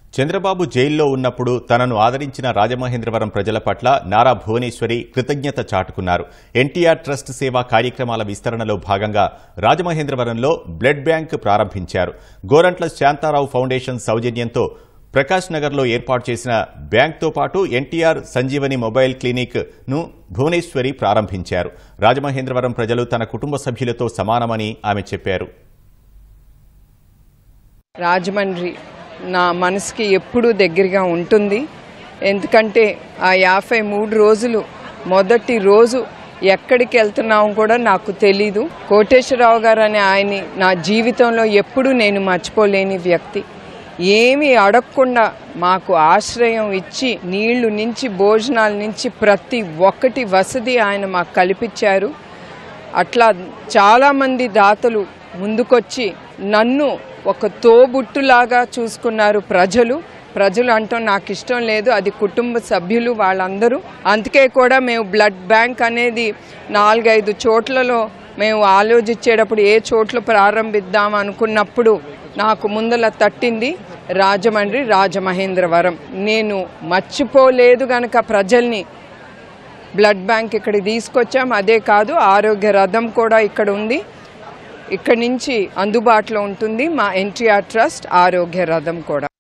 చంద్రబాబు జైల్లో ఉన్నప్పుడు తనను ఆదరించిన రాజమహేంద్రవరం ప్రజల పట్ల నారా భువనేశ్వరి కృతజ్ఞత చాటుకున్నారు ఎన్టీఆర్ ట్రస్ట్ సేవా కార్యక్రమాల విస్తరణలో భాగంగా రాజమహేంద్రవరంలో బ్లడ్ బ్యాంక్ ప్రారంభించారు గోరంట్ల శాంతారావు ఫౌండేషన్ సౌజన్యంతో ప్రకాష్ నగర్లో ఏర్పాటు చేసిన బ్యాంక్తో పాటు ఎన్టీఆర్ సంజీవని మొబైల్ క్లినిక్ ను భువనేశ్వరి ప్రారంభించారు రాజమహేంద్రవరం ప్రజలు తన కుటుంబ సభ్యులతో సమానమని ఆమె చెప్పారు రాజమండ్రి నా మనసుకి ఎప్పుడూ దగ్గరగా ఉంటుంది ఎందుకంటే ఆ యాభై మూడు రోజులు మొదటి రోజు ఎక్కడికి వెళ్తున్నామో కూడా నాకు తెలీదు కోటేశ్వరరావు గారు అనే ఆయన్ని నా జీవితంలో ఎప్పుడూ నేను మర్చిపోలేని వ్యక్తి ఏమీ అడగకుండా మాకు ఆశ్రయం ఇచ్చి నీళ్లు నుంచి భోజనాల నుంచి ప్రతి ఒక్కటి వసతి ఆయన మాకు కల్పించారు అట్లా చాలామంది దాతలు ముందుకొచ్చి నన్ను ఒక తోబుట్టులాగా చూసుకున్నారు ప్రజలు ప్రజలు అంటాం నాకు ఇష్టం లేదు అది కుటుంబ సభ్యులు వాళ్ళందరూ అందుకే కూడా మేము బ్లడ్ బ్యాంక్ అనేది నాలుగైదు చోట్లలో మేము ఆలోచించేటప్పుడు ఏ చోట్ల ప్రారంభిద్దాం అనుకున్నప్పుడు నాకు ముందల తట్టింది రాజమండ్రి రాజమహేంద్రవరం నేను మర్చిపోలేదు గనక ప్రజల్ని బ్లడ్ బ్యాంక్ ఇక్కడికి తీసుకొచ్చాం అదే కాదు ఆరోగ్య రథం కూడా ఇక్కడ ఉంది ఇక్కడి నుంచి అందుబాటులో ఉంటుంది మా ఎన్టీఆర్ ట్రస్ట్ ఆరోగ్య రథం కూడా